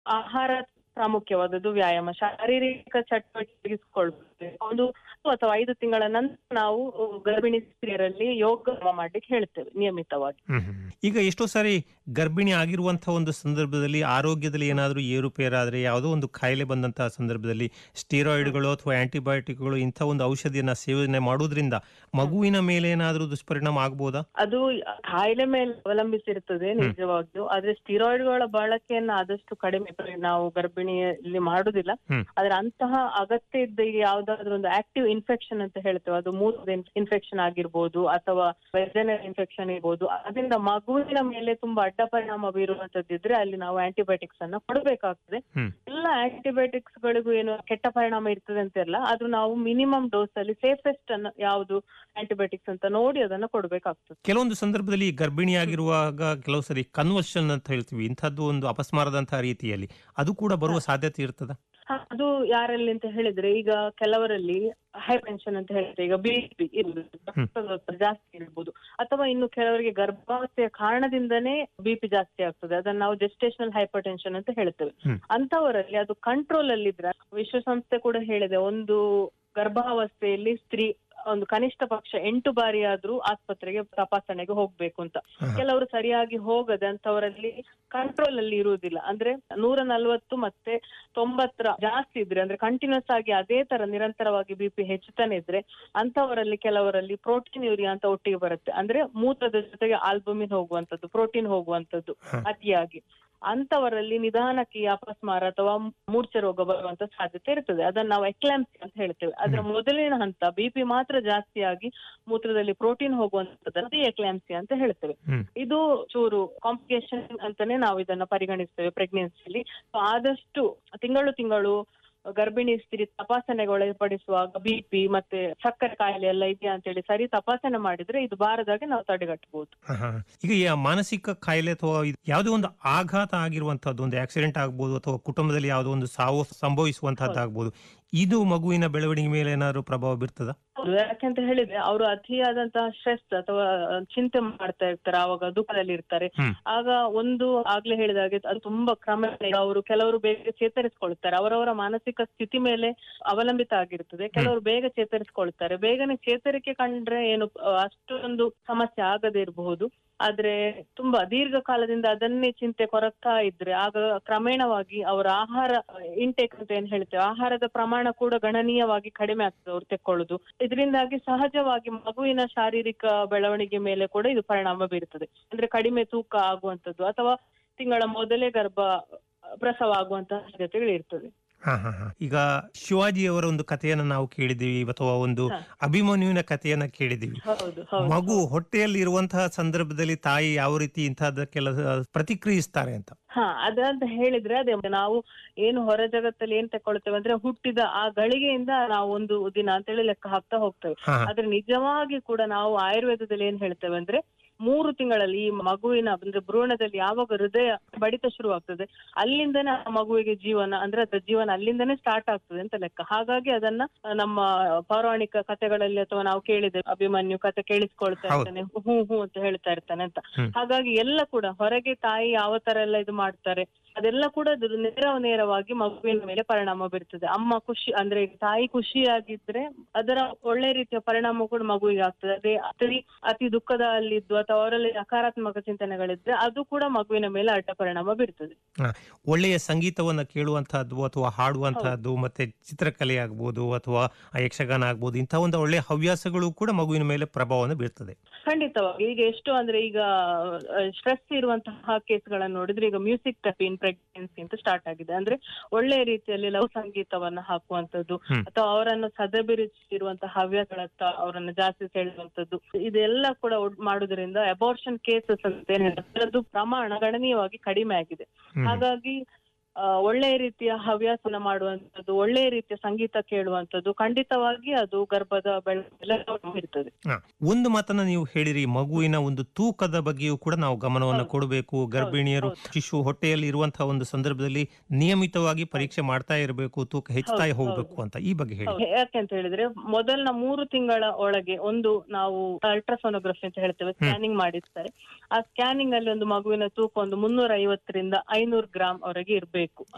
ಆಹಾರ ಪ್ರಾಮುಖ್ಯವಾದದ್ದು ವ್ಯಾಯಾಮ ಶಾರೀರಿಕ ಚಟುವಟಿಕೆಗೊಳ್ಬೇಕು ಒಂದು ಅಥವಾ ಐದು ತಿಂಗಳ ನಂತರ ನಾವು ಗರ್ಭಿಣಿ ಸ್ತ್ರೀಯರಲ್ಲಿ ಯೋಗ ಮಾಡ್ಲಿಕ್ಕೆ ಹೇಳ್ತೇವೆ ನಿಯಮಿತವಾಗಿ ಹ್ಮ್ ಹ್ಮ್. ಈಗ ಎಷ್ಟೋ ಸಾರಿ ಗರ್ಭಿಣಿ ಆಗಿರುವಂತಹ ಒಂದು ಸಂದರ್ಭದಲ್ಲಿ ಆರೋಗ್ಯದಲ್ಲಿ ಏನಾದರೂ ಏರುಪೇರಾದ್ರೆ ಯಾವುದೋ ಒಂದು ಕಾಯಿಲೆ ಬಂದಂತಹ ಸಂದರ್ಭದಲ್ಲಿ ಸ್ಟೀರಾಯ್ಡ್ಗಳು ಅಥವಾ ಆಂಟಿಬಯೋಟಿಕ್ಗಳು ಇಂಥ ಒಂದು ಔಷಧಿಯನ್ನ ಸೇವನೆ ಮಾಡೋದ್ರಿಂದ ಮಗುವಿನ ಮೇಲೆ ಏನಾದರೂ ದುಷ್ಪರಿಣಾಮ ಆಗ್ಬೋದಾ ಅದು ಕಾಯಿಲೆ ಮೇಲೆ ಅವಲಂಬಿಸಿರ್ತದೆ ನಿಜವಾಗ್ಲೂ ಆದ್ರೆ ಸ್ಟಿರಾಯ್ಡ್ಗಳ ಬಳಕೆಯನ್ನ ಆದಷ್ಟು ಕಡಿಮೆ ನಾವು ಗರ್ಭಿಣಿಯಲ್ಲಿ ಮಾಡುದಿಲ್ಲ ಹ್ಮ್. ಆದ್ರೆ ಅಂತಹ ಅಗತ್ಯ ಇದ್ದ ಈಗ ಯಾವ್ದಾದ್ರು ಒಂದು ಆಕ್ಟಿವ್ ಇನ್ಫೆಕ್ಷನ್ ಅಂತ ಹೇಳ್ತೇವೆ ಅದು ಮೂತ್ರದ ಇನ್ಫೆಕ್ಷನ್ ಆಗಿರ್ಬೋದು ಅಥವಾ ವೆಜನಲ್ ಇನ್ಫೆಕ್ಷನ್ ಇರ್ಬೋದು ಅದರಿಂದ ಮಗುವಿನ ಮೇಲೆ ತುಂಬಾ ಅಡ್ಡ ಪರಿಣಾಮ ಬೀರುವಂತದ್ದಿದ್ರೆ ಅಲ್ಲಿ ನಾವು ಆಂಟಿಬಯೋಟಿಕ್ಸ್ ಅನ್ನ ಕೊಡಬೇಕಾಗ್ತದೆ ಹ್ಮ್. ಎಲ್ಲ ಆಂಟಿಬಯೋಟಿಕ್ಸ್ ಗಳಿಗೂ ಏನು ಕೆಟ್ಟ ಪರಿಣಾಮ ಇರ್ತದೆ ಅಂತಿರಲ್ಲ ಅದು ನಾವು ಮಿನಿಮಮ್ ಡೋಸ್ ಅಲ್ಲಿ ಸೇಫೆಸ್ಟ್ ಅನ್ನ ಯಾವುದು ಆಂಟಿಬಯೋಟಿಕ್ಸ್ ಅಂತ ನೋಡಿ ಅದನ್ನ ಕೊಡ್ಬೇಕಾಗ್ತದೆ ಕೆಲವೊಂದು ಸಂದರ್ಭದಲ್ಲಿ ಗರ್ಭಿಣಿಯಾಗಿರುವಾಗ ಕೆಲವು ಸರಿ ಕನ್ವರ್ಷನ್ ಅಂತ ಹೇಳ್ತೀವಿ ಇಂಥದ್ದು ಒಂದು ಅಪಸ್ಮಾರದಂತಹ ರೀತಿಯಲ್ಲಿ ಅದು ಕೂಡ ಬರುವ ಸಾಧ್ಯತೆ ಇರ್ತದ ಹ, ಅದು ಯಾರಲ್ಲಿ ಅಂತ ಹೇಳಿದ್ರೆ ಈಗ ಕೆಲವರಲ್ಲಿ ಹೈ ಟೆನ್ಷನ್ ಅಂತ ಹೇಳ್ತೇವೆ ಈಗ ಬಿ ಪಿ ಇರ್ಬೋದು ರಕ್ತದೊತ್ತಡ ಜಾಸ್ತಿ ಇರ್ಬೋದು ಅಥವಾ ಇನ್ನು ಕೆಲವರಿಗೆ ಗರ್ಭಾವಸ್ಥೆಯ ಕಾರಣದಿಂದನೇ ಬಿ ಪಿ ಜಾಸ್ತಿ ಆಗ್ತದೆ ಅದನ್ನ ನಾವು ಜೆಸ್ಟೇಷನಲ್ ಹೈಪರ್ ಟೆನ್ಷನ್ ಅಂತ ಹೇಳ್ತೇವೆ ಹ್ಮ್. ಅಂತವರಲ್ಲಿ ಅದು ಕಂಟ್ರೋಲ್ ಅಲ್ಲಿ ಇದ್ರೆ ವಿಶ್ವಸಂಸ್ಥೆ ಕೂಡ ಹೇಳಿದೆ ಒಂದು ಗರ್ಭಾವಸ್ಥೆಯಲ್ಲಿ ಸ್ತ್ರೀ ಒಂದು ಕನಿಷ್ಠ ಪಕ್ಷ ಎಂಟು ಬಾರಿ ಆದ್ರೂ ಆಸ್ಪತ್ರೆಗೆ ತಪಾಸಣೆಗೆ ಹೋಗ್ಬೇಕು ಅಂತ ಕೆಲವರು ಸರಿಯಾಗಿ ಹೋಗದೆ ಅಂತವರಲ್ಲಿ ಕಂಟ್ರೋಲ್ ಅಲ್ಲಿ ಇರುವುದಿಲ್ಲ ಅಂದ್ರೆ ನೂರ ನಲ್ವತ್ತು ಮತ್ತೆ ತೊಂಬತ್ತರ ಜಾಸ್ತಿ ಇದ್ರೆ ಅಂದ್ರೆ ಕಂಟಿನ್ಯೂಸ್ ಆಗಿ ಅದೇ ತರ ನಿರಂತರವಾಗಿ ಬಿ ಪಿ ಹೆಚ್ಚುತ್ತಾನೆ ಇದ್ರೆ ಅಂತವರಲ್ಲಿ ಕೆಲವರಲ್ಲಿ ಪ್ರೋಟೀನ್ ಯೂರಿಯಾ ಅಂತ ಒಟ್ಟಿಗೆ ಬರುತ್ತೆ ಅಂದ್ರೆ ಮೂತ್ರದ ಜೊತೆಗೆ ಆಲ್ಬುಮಿನ್ ಹೋಗುವಂತದ್ದು ಪ್ರೋಟೀನ್ ಹೋಗುವಂತದ್ದು ಹ. ಅತಿಯಾಗಿ ಅಂತವರಲ್ಲಿ ನಿಧಾನಕ್ಕೆ ಈ ಅಪಸ್ಮಾರ ಅಥವಾ ಮೂರ್ಛೆ ರೋಗ ಬರುವಂತ ಸಾಧ್ಯತೆ ಇರ್ತದೆ ಅದನ್ನ ನಾವು ಎಕ್ಲಾಂಪ್ಸಿ ಅಂತ ಹೇಳ್ತೇವೆ ಅದರ ಮೊದಲಿನ ಹಂತ ಬಿಪಿ ಮಾತ್ರ ಜಾಸ್ತಿ ಆಗಿ ಮೂತ್ರದಲ್ಲಿ ಪ್ರೋಟೀನ್ ಹೋಗುವಂತದ್ದು ಎಕ್ಲಾಂಪ್ಸಿ ಅಂತ ಹೇಳ್ತೇವೆ ಹ್ಮ್. ಇದು ಚೂರು ಕಾಂಪ್ಲಿಕೇಶನ್ ಅಂತಾನೆ ನಾವು ಇದನ್ನ ಪರಿಗಣಿಸ್ತೇವೆ ಪ್ರೆಗ್ನೆನ್ಸಿಲಿ ಆದಷ್ಟು ತಿಂಗಳು ತಿಂಗಳು ಗರ್ಭಿಣಿ ಸ್ತ್ರೀ ತಪಾಸಣೆಗೆ ಒಳಪಡಿಸುವಾಗ ಬಿಪಿ ಮತ್ತೆ ಸಕ್ಕರೆ ಕಾಯಿಲೆ ಎಲ್ಲ ಇದೆಯಾ ಅಂತೇಳಿ ಸರಿ ತಪಾಸಣೆ ಮಾಡಿದ್ರೆ ಇದು ಬಾರದಾಗೆ ನಾವು ತಡೆಗಟ್ಟಬಹುದು ಹ, ಹ. ಈಗ ಈ ಮಾನಸಿಕ ಕಾಯಿಲೆ ಅಥವಾ ಇದು ಯಾವುದೇ ಒಂದು ಆಘಾತ ಆಗಿರುವಂತಹದ್ದು ಒಂದು ಆಕ್ಸಿಡೆಂಟ್ ಆಗ್ಬೋದು ಅಥವಾ ಕುಟುಂಬದಲ್ಲಿ ಯಾವುದೋ ಒಂದು ಸಾವು ಸಂಭವಿಸುವಂತಹದ್ದು ಆಗ್ಬೋದು ಇದು ಮಗುವಿನ ಬೆಳವಣಿಗೆ ಮೇಲೆ ಏನಾದ್ರು ಪ್ರಭಾವ ಬೀರ್ತದ ಹೌದು ಯಾಕೆಂತ ಹೇಳಿದ್ರೆ ಅವರು ಅತಿಯಾದಂತಹ ಸ್ಟ್ರೆಸ್ ಅಥವಾ ಚಿಂತೆ ಮಾಡ್ತಾ ಇರ್ತಾರೆ ಆವಾಗ ದುಃಖದಲ್ಲಿ ಇರ್ತಾರೆ ಹ್ಮ್. ಆಗ ಒಂದು ಆಗ್ಲೇ ಹೇಳಿದಾಗೆ ಅದು ತುಂಬಾ ಕ್ರಮೇಣ ಅವರು ಕೆಲವರು ಬೇಗ ಚೇತರಿಸ್ಕೊಳ್ತಾರೆ ಅವರವರ ಮಾನಸಿಕ ಸ್ಥಿತಿ ಮೇಲೆ ಅವಲಂಬಿತ ಆಗಿರ್ತದೆ ಕೆಲವರು ಬೇಗ ಚೇತರಿಸ್ಕೊಳ್ತಾರೆ ಬೇಗನೆ ಚೇತರಿಕೆ ಕಂಡ್ರೆ ಏನು ಆ, ಅಷ್ಟೊಂದು ಸಮಸ್ಯೆ ಆಗದೆ ಇರಬಹುದು ಆದ್ರೆ ತುಂಬಾ ದೀರ್ಘಕಾಲದಿಂದ ಅದನ್ನೇ ಚಿಂತೆ ಕೊರಗ್ತಾ ಇದ್ರೆ ಆಗ ಕ್ರಮೇಣವಾಗಿ ಅವರ ಆಹಾರ ಇಂಟೇಕ್ ಅಂತ ಏನ್ ಹೇಳ್ತೇವೆ ಆಹಾರದ ಪ್ರಮಾಣ ಕೂಡ ಗಣನೀಯವಾಗಿ ಕಡಿಮೆ ಆಗ್ತದೆ ಅವ್ರು ತೆಕ್ಕೊಳ್ಳುದು ಇದರಿಂದಾಗಿ ಸಹಜವಾಗಿ ಮಗುವಿನ ಶಾರೀರಿಕ ಬೆಳವಣಿಗೆ ಮೇಲೆ ಕೂಡ ಇದು ಪರಿಣಾಮ ಬೀರುತ್ತದೆ ಅಂದ್ರೆ ಕಡಿಮೆ ತೂಕ ಆಗುವಂತದ್ದು ಅಥವಾ ತಿಂಗಳ ಮೊದಲೇ ಗರ್ಭ ಪ್ರಸವ ಆಗುವಂತಹ ಸಾಧ್ಯತೆಗಳು ಇರ್ತದೆ ಹ, ಹ, ಹ. ಈಗ ಶಿವಾಜಿಯವರ ಒಂದು ಕಥೆಯನ್ನ ನಾವು ಕೇಳಿದ್ದೀವಿ ಅಥವಾ ಒಂದು ಹ. ಅಭಿಮನ್ಯುವಿನ ಕಥೆಯನ್ನ ಕೇಳಿದ್ದೀವಿ ಹೌದು ಹೌದು ಮಗು ಹೊಟ್ಟೆಯಲ್ಲಿ ಇರುವಂತಹ ಸಂದರ್ಭದಲ್ಲಿ ತಾಯಿ ಯಾವ ರೀತಿ ಇಂತಹದಕ್ಕೆಲ್ಲ ಪ್ರತಿಕ್ರಿಯಿಸ್ತಾರೆ ಅಂತ ಹಾ ಅದಂತ ಹೇಳಿದ್ರೆ ಅದೇ ನಾವು ಏನು ಹೊರ ಜಗತ್ತಲ್ಲಿ ಏನ್ ತಕೊಳ್ತೇವೆ ಅಂದ್ರೆ ಹುಟ್ಟಿದ ಆ ಗಳಿಗೆಯಿಂದ ನಾವು ಒಂದು ದಿನ ಅಂತೇಳಿ ಲೆಕ್ಕ ಹಾಕ್ತಾ ಹೋಗ್ತೇವೆ ಹ, ಹ. ಆದ್ರೆ ನಿಜವಾಗಿ ಕೂಡ ನಾವು ಆಯುರ್ವೇದದಲ್ಲಿ ಏನ್ ಹೇಳ್ತೇವೆ ಅಂದ್ರೆ ಮೂರು ತಿಂಗಳಲ್ಲಿ ಈ ಮಗುವಿನ ಅಂದ್ರೆ ಭ್ರೂಣದಲ್ಲಿ ಯಾವಾಗ ಹೃದಯ ಬಡಿತ ಶುರುವಾಗ್ತದೆ ಅಲ್ಲಿಂದನೇ ಆ ಮಗುವಿಗೆ ಜೀವನ ಅಂದ್ರೆ ಅದರ ಜೀವನ ಅಲ್ಲಿಂದನೇ ಸ್ಟಾರ್ಟ್ ಆಗ್ತದೆ ಅಂತ ಲೆಕ್ಕ ಹಾಗಾಗಿ ಅದನ್ನ ನಮ್ಮ ಪೌರಾಣಿಕ ಕಥೆಗಳಲ್ಲಿ ಅಥವಾ ನಾವು ಕೇಳಿದೆ ಅಭಿಮನ್ಯು ಕಥೆ ಕೇಳಿಸ್ಕೊಳ್ತಾ ಹೌದು. ಇರ್ತಾನೆ ಹ್ಞೂ ಹ್ಞೂ ಅಂತ ಹೇಳ್ತಾ ಇರ್ತಾನೆ ಅಂತ ಹ್ಮ್. ಹಾಗಾಗಿ ಎಲ್ಲ ಕೂಡ ಹೊರಗೆ ತಾಯಿ ಯಾವ ತರ ಎಲ್ಲ ಇದು ಮಾಡ್ತಾರೆ ಅದೆಲ್ಲ ಕೂಡ ಅದು ನೇರ ನೇರವಾಗಿ ಮಗುವಿನ ಮೇಲೆ ಪರಿಣಾಮ ಬೀರ್ತದೆ ಅಮ್ಮ ಖುಷಿ ಅಂದ್ರೆ ಈಗ ತಾಯಿ ಖುಷಿಯಾಗಿದ್ರೆ ಅದರ ಒಳ್ಳೆ ರೀತಿಯ ಪರಿಣಾಮ ಕೂಡ ಮಗುವಿಗೆ ಆಗ್ತದೆ ಅದೇ ಅತಿ ಅತಿ ದುಃಖದಲ್ಲಿದ್ದು ಅಥವಾ ಅವರಲ್ಲಿ ನಕಾರಾತ್ಮಕ ಚಿಂತನೆಗಳಿದ್ರೆ ಅದು ಕೂಡ ಮಗುವಿನ ಮೇಲೆ ಅಡ್ಡ ಪರಿಣಾಮ ಬೀರ್ತದೆ ಒಳ್ಳೆಯ ಸಂಗೀತವನ್ನ ಕೇಳುವಂತಹದ್ದು ಅಥವಾ ಹಾಡುವಂತಹದ್ದು ಮತ್ತೆ ಚಿತ್ರಕಲೆ ಆಗ್ಬೋದು ಅಥವಾ ಆ ಯಕ್ಷಗಾನ ಆಗ್ಬೋದು ಇಂತಹ ಒಂದು ಒಳ್ಳೆಯ ಹವ್ಯಾಸಗಳು ಕೂಡ ಮಗುವಿನ ಮೇಲೆ ಪ್ರಭಾವವನ್ನು ಬೀರ್ತದೆ ಖಂಡಿತವಾಗಿ ಈಗ ಎಷ್ಟು ಅಂದ್ರೆ ಈಗ ಸ್ಟ್ರೆಸ್ ಇರುವಂತಹ ಕೇಸ್ಗಳನ್ನ ನೋಡಿದ್ರೆ ಈಗ ಮ್ಯೂಸಿಕ್ ಥೆರಪಿ ಇನ್ ಪ್ರೆಗ್ನೆನ್ಸಿ ಅಂತ ಸ್ಟಾರ್ಟ್ ಆಗಿದೆ ಅಂದ್ರೆ ಒಳ್ಳೆ ರೀತಿಯಲ್ಲಿ ಲವ್ ಸಂಗೀತವನ್ನ ಹಾಕುವಂತದ್ದು ಹ್ಮ್. ಅಥವಾ ಅವರನ್ನು ಸದಭಿರುಚಿರುವಂತಹ ಹವ್ಯಾಸಗಳತ್ತ ಅವರನ್ನು ಜಾಸ್ತಿ ಸೆಳೆಯುವಂತದ್ದು ಇದೆಲ್ಲ ಕೂಡ ಒಡ್- ಮಾಡುವುದರಿಂದ ಅಬಾರ್ಷನ್ ಕೇಸಸ್ ಅಂತ ಏನ್ ಹೇಳ್ತಾರೆ ಅದರದ್ದು ಪ್ರಮಾಣ ಗಣನೀಯವಾಗಿ ಕಡಿಮೆ ಆಗಿದೆ ಹ್ಮ್. ಹಾಗಾಗಿ ಆ, ಒಳ್ಳೆ ರೀತಿಯ ಹವ್ಯಾಸನ ಮಾಡುವಂತದ್ದು ಒಳ್ಳೆ ರೀತಿಯ ಸಂಗೀತ ಕೇಳುವಂತದ್ದು ಖಂಡಿತವಾಗಿ ಅದು ಗರ್ಭದ ಬೆಳವಣಿಗೆ ಇರ್ತದೆ ಹ. ಒಂದು ಮಾತನ್ನ ನೀವು ಹೇಳಿರಿ ಮಗುವಿನ ಒಂದು ತೂಕದ ಬಗ್ಗೆಯೂ ಕೂಡ ನಾವು ಗಮನವನ್ನು ಹೌದು. ಕೊಡಬೇಕು ಗರ್ಭಿಣಿಯರು ಹೌದು. ಶಿಶು ಹೊಟ್ಟೆಯಲ್ಲಿ ಇರುವಂತಹ ಒಂದು ಸಂದರ್ಭದಲ್ಲಿ ನಿಯಮಿತವಾಗಿ ಪರೀಕ್ಷೆ ಮಾಡ್ತಾ ಇರಬೇಕು ತೂಕ ಹೆಚ್ಚುತ್ತಾ ಹೌದು, ಹೋಗ್ಬೇಕು ಹೌದು. ಅಂತ ಈ ಬಗ್ಗೆ ಹೇಳಿ ಹೌದು. ಯಾಕೆಂತ ಹೇಳಿದ್ರೆ ಮೊದಲನ ಮೂರು ತಿಂಗಳ ಒಳಗೆ ಒಂದು ನಾವು ಅಲ್ಟ್ರಾಸೋನೋಗ್ರಫಿ ಅಂತ ಹೇಳ್ತೇವೆ ಸ್ಕ್ಯಾನಿಂಗ್ ಮಾಡಿರ್ತಾರೆ ಆ ಸ್ಕ್ಯಾನಿಂಗ್ ಅಲ್ಲಿ ಒಂದು ಮಗುವಿನ ತೂಕ ಒಂದು ಮುನ್ನೂರ ಐವತ್ತರಿಂದ ಐನೂರು ಗ್ರಾಮ್ ವರೆಗೆ ಇರಬೇಕು